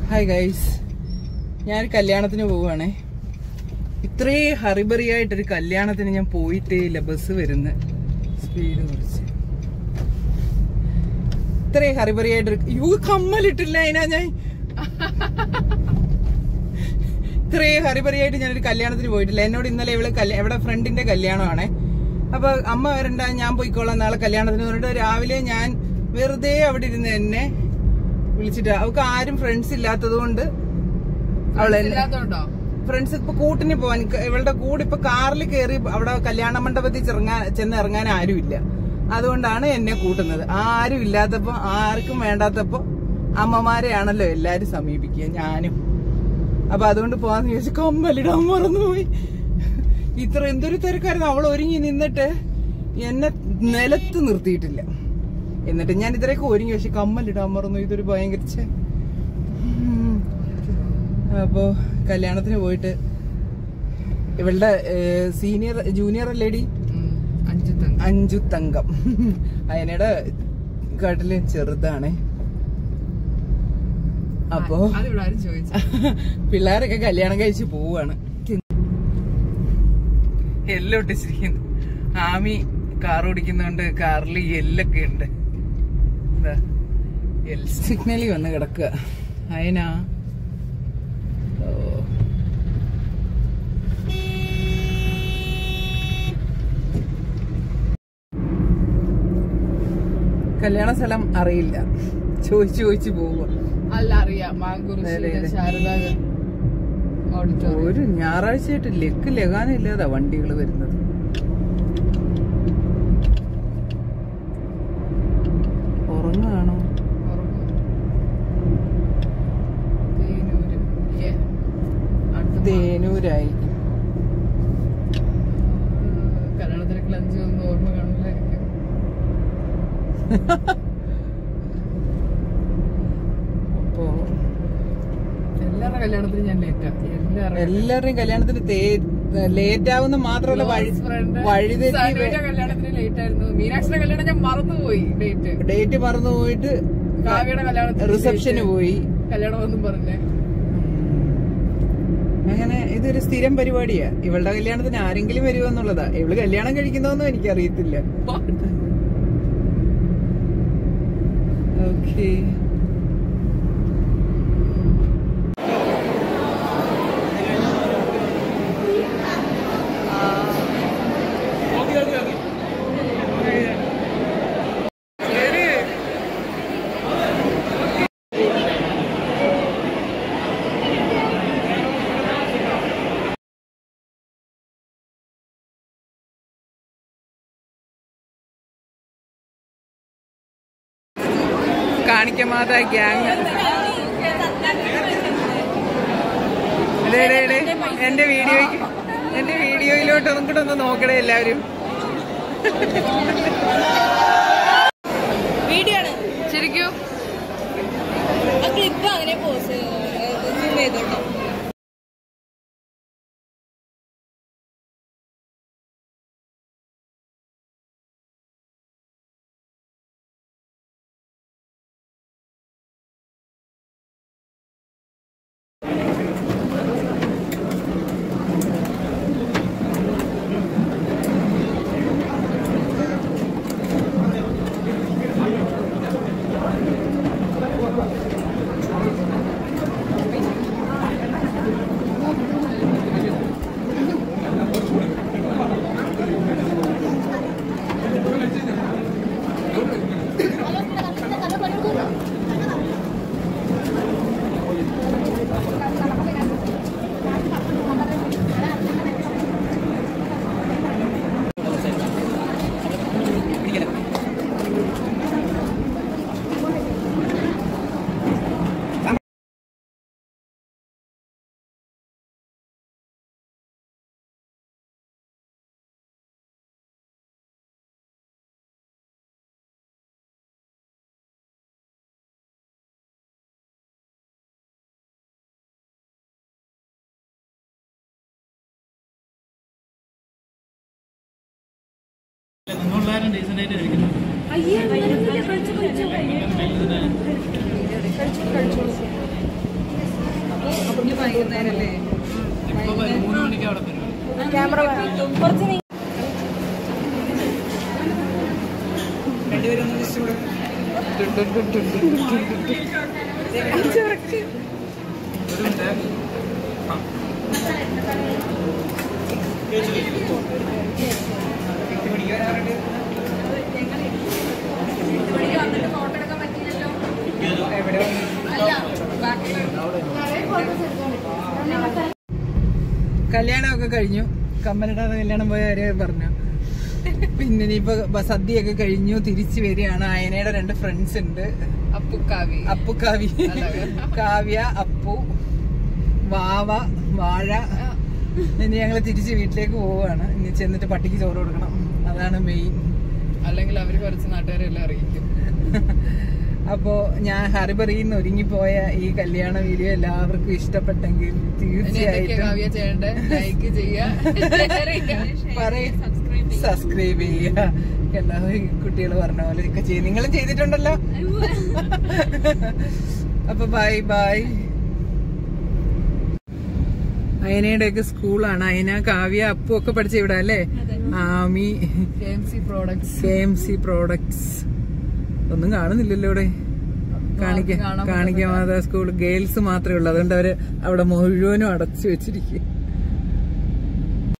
Hi guys ഞാൻ കല്യാണത്തിന് പോവുകയാണേ ഇത്രേ ഹറിബറി ആയിട്ടൊരു കല്യാണത്തിന് ഞാൻ പോയിട്ടേ ഇല്ല ബസ് വരുന്ന സ്പീഡ് കുറച്ച് ഇത്രേ ഹറിബറി ആയിട്ടൊരു യൂ കമ്മലിട്ടില്ല അതിനാ ഞാൻ ഇത്രേ ഹറിബറി ആയിട്ട് ഞാനൊരു കല്യാണത്തിന് പോയിട്ടില്ല എന്നോട് ഇന്നലെ ഇവള് കല്യാ- ഇവിടെ ഫ്രണ്ടിന്റെ കല്യാണമാണേ അപ്പൊ അമ്മ വരണ്ട ഞാൻ പോയിക്കോളാം നാളെ കല്യാണത്തിന് പറഞ്ഞിട്ട് രാവിലെ ഞാൻ വെറുതെ അവിടെ ഇരുന്ന് എന്നെ വിളിച്ചിട്ട് അവൾക്ക് ആരും ഫ്രണ്ട്സ് ഇല്ലാത്തത് കൊണ്ട് അവളെ ഇല്ലാത്തോണ്ടോ ഫ്രണ്ട്സ് ഇപ്പൊ കൂട്ടിന് പോവാൻ ക- ഇവളുടെ കൂടെ ഇപ്പൊ കാറിൽ കയറി അവിടെ കല്യാണ മണ്ഡപത്തിൽ ചെറുങ്ങാൻ ചെന്ന് ഇറങ്ങാൻ ആരുമില്ല അതുകൊണ്ടാണ് എന്നെ കൂട്ടുന്നത് ആരും ഇല്ലാത്തപ്പോ ആർക്കും വേണ്ടാത്തപ്പോ അമ്മമാരെയാണല്ലോ എല്ലാരും സമീപിക്കുക ഞാനും അപ്പൊ അതുകൊണ്ട് പോവാന്ന് ചോദിച്ചു കമ്മലിടാൻ മറന്നുപോയി ഇത്ര എന്തൊരു തിരക്കായിരുന്നു അവൾ ഒരുങ്ങി നിന്നിട്ട് എന്നെ നിലത്ത് നിർത്തിയിട്ടില്ല എന്നിട്ട് ഞാൻ ഇത്രയൊക്കെ ഒരുങ്ങി പക്ഷെ കമ്മലിടാൻ മറന്നു ഇതൊരു ഭയങ്കര ഛെ. ഉം. അപ്പോ കല്യാണത്തിന് പോയിട്ട് ഇവളുടെ സീനിയർ ജൂനിയർ ലേഡി ഉം, അഞ്ചു തങ്ക അഞ്ചു തങ്കം അയനയുടെ കാട്ടില് ചെറുതാണ് അപ്പോ അതിവിടെ ആരും ചോദിച്ചു പിള്ളേരൊക്കെ കല്യാണം കഴിച്ച് പോവാണ് എല്ലാം ഇട്ടിച്ചിരിക്കുന്നു ആമി കാർ ഓടിക്കുന്നോണ്ട് കാറിൽ എല്ലൊക്കെ ഉണ്ട് എൽ സിഗ്നലിൽ വന്ന് കിടക്കുക അയനാ ഓ. കല്യാണ സ്ഥലം അറിയില്ല ചോദിച്ചു ചോദിച്ചു പോവുക അല്ല അറിയാം മാങ്കൂർ അതെ, അതെ. ശാരദ ഓഡിറ്റോറിയം ഒരു ഞായറാഴ്ചയായിട്ട് ലക്ക് ലഗാനില്ലാതാ വണ്ടികൾ വരുന്നത് ഉറങ്ങാണോ തേനൂര് ഏ, അടുത്ത മാ- തേനൂരായി കല്യാണത്തിനൊക്കെ ലഞ്ച് ഒന്നും ഓർമ്മ കാണില്ലായിരിക്കും അപ്പോ എല്ലാവരുടെ കല്യാണത്തിനും ഞാൻ ലേറ്റാ എല്ലാവരുടെ എല്ലാവരുടെയും കല്യാണത്തിന് ലേറ്റ് ആവുന്ന മാത്രമല്ല വഴി വഴിതെറ്റി സനുവിന്റെ കല്യാണത്തിന് ലേറ്റ് ആയിരുന്നു മീനാക്ഷിയുടെ കല്യാണം ഞാൻ മറന്നുപോയി ഡേറ്റ് ഡേറ്റ് മറന്നു പോയിട്ട് കാവ്യയുടെ കല്യാണത്തിന് റിസപ്ഷന് date. പോയി കല്യാണം ഒന്നും പറഞ്ഞേ അങ്ങനെ ഇതൊരു സ്ഥിരം പരിപാടിയാ ഇവളുടെ കല്യാണത്തിന് ആരെങ്കിലും വരുമെന്നുള്ളതാ ഇവള് കല്യാണം കഴിക്കുന്നോന്നും എനിക്കറിയത്തില്ല ഓക്കേ കാണിക്കമാത ഗ്യാങ് ഡേ, ഡേ, ഡേ, എന്റെ വീഡിയോയ്ക്ക് എന്റെ വീഡിയോയിലോട്ട് ഒന്നും കൂടെ ഒന്ന് നോക്കണേ എല്ലാവരും വീഡിയോ ആണ് ശരിക്കും ആ ക്ലിപ്പ് അങ്ങനെ പോസ് സൂം ചെയ്തോട്ടോ നമ്മളെല്ലാവരും ഡീസൻ്റ് ആയിട്ട് കഴിക്കുന്നു കഴിച്ചു കഴിച്ചു വൈകുന്നേരല്ലേ മൂന്ന് മണിക്ക് അവിടെ പരിപാടി ക്യാമറ കുറച്ച് നീ രണ്ടുപേരും ഒന്ന് വിളിച്ചു കൂടെ. ഡും ഡും ഡും ഡും ഡും ഡും ഡും ഡും. ഒരു മിനിറ്റ് വന്നിട്ട് ഫോട്ടോ എടുക്കാൻ പറ്റിയില്ലല്ലോ എവിടെ അല്ല ബാക്കിൽ കല്യാണമൊക്കെ കഴിഞ്ഞു കമ്മലിടാതെ കല്യാണം പോയ കാര്യം പറഞ്ഞു പിന്നെ ഇനിയിപ്പോ ബ- സദ്യയൊക്കെ കഴിഞ്ഞു തിരിച്ചു വരികയാണ് അയനയുടെ രണ്ട് ഫ്രണ്ട്സ് ഉണ്ട് അപ്പുക്കാവി അപ്പു കാവ്യ കാവ്യ അപ്പു വാവ വാഴ ഇനി ഞങ്ങൾ തിരിച്ച് വീട്ടിലേക്ക് പോവുകയാണ് ഇനി ചെന്നിട്ട് പട്ടിക്ക് ചോറ് കൊടുക്കണം അതാണ് മെയിൻ അല്ലെങ്കിൽ അവര് കുറച്ച് നാട്ടുകാരെല്ലാം അറിയിക്കും അപ്പോ ഞാൻ ഹറിബറിന്ന് ഒരുങ്ങിപ്പോയ ഈ കല്യാണ വീഡിയോ എല്ലാവർക്കും ഇഷ്ടപ്പെട്ടെങ്കിൽ ഇനി എന്തൊക്കെയാ തീർച്ചയായിട്ടും കാവ്യ ചെയ്യണ്ടേ ലൈക്ക് ചെയ്യാ ഷെയർ ചെയ്യാ പറയ് സബ്സ്ക്രൈബ് ചെയ്യുക കണ്ടോ ഈ കുട്ടികൾ പറഞ്ഞ പോലെ ഒക്കെ ചെയ്യും നിങ്ങളും ചെയ്തിട്ടുണ്ടല്ലോ അപ്പൊ ബൈ ബൈ അയനയുടെ ഒക്കെ സ്കൂളാണ് അയന കാവ്യ അപ്പു ഒക്കെ പഠിച്ച ഇവിടെ അല്ലേ Aami K M C products K M C products ഒന്നും കാണുന്നില്ലല്ലോ ഇവിടെ കാണിക്കാൻ കാണാൻ കാണിക്കാൻ മാത്രം സ്കൂൾ ഗേൾസ് മാത്രമേ ഉള്ളൂ അതുകൊണ്ട് അവര് അവിടെ മുഴുവനും അടച്ചു വെച്ചിരിക്കും